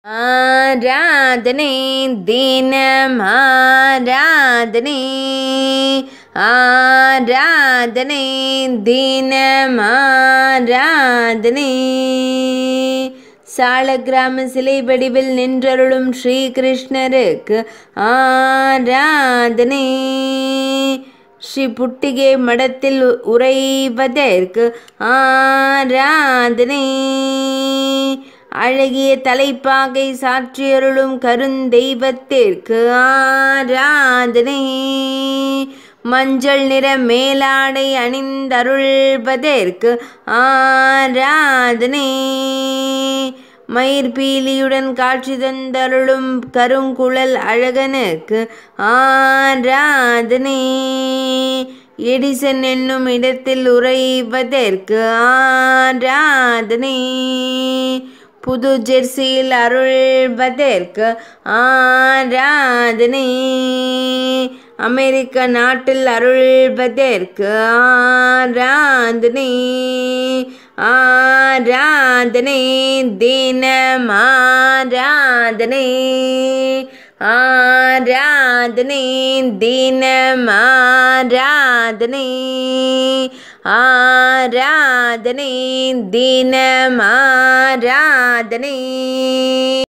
ஆராதனை தினம் ஆராதனை ஆராதனை தினம் ஆராதனை சாலக்கிராம சிலை வடிவில் நின்றருளும் ஸ்ரீகிருஷ்ணருக்கு ஆராதனை ஸ்ரீ புட்டிகை மடத்தில் உறைவதற்கு ஆராதனை அழகிய தலைப்பாகை சாற்றியருளும் கருந்தெய்வத்திற்கு ஆராதனை மஞ்சள் நிற மேலாடை அணிந்தருள்வதற்கு ஆராதனை மயிர்பீலியுடன் காட்சி தந்தருளும் கருங்குழல் அழகனுக்கு ஆராதனை எடிசன் என்னும் இடத்தில் உறைவதற்கு ஆராதனை புது ஜெர்சியில் அருள்வதற்கு ஆராதனை அமெரிக்க நாட்டில் அருள்வதற்கு ஆராதனை ஆராதனை தினம் ஆராதனை ஆராதனை தினம் ஆராதனை ஆராதனை தினம் ஆராதனை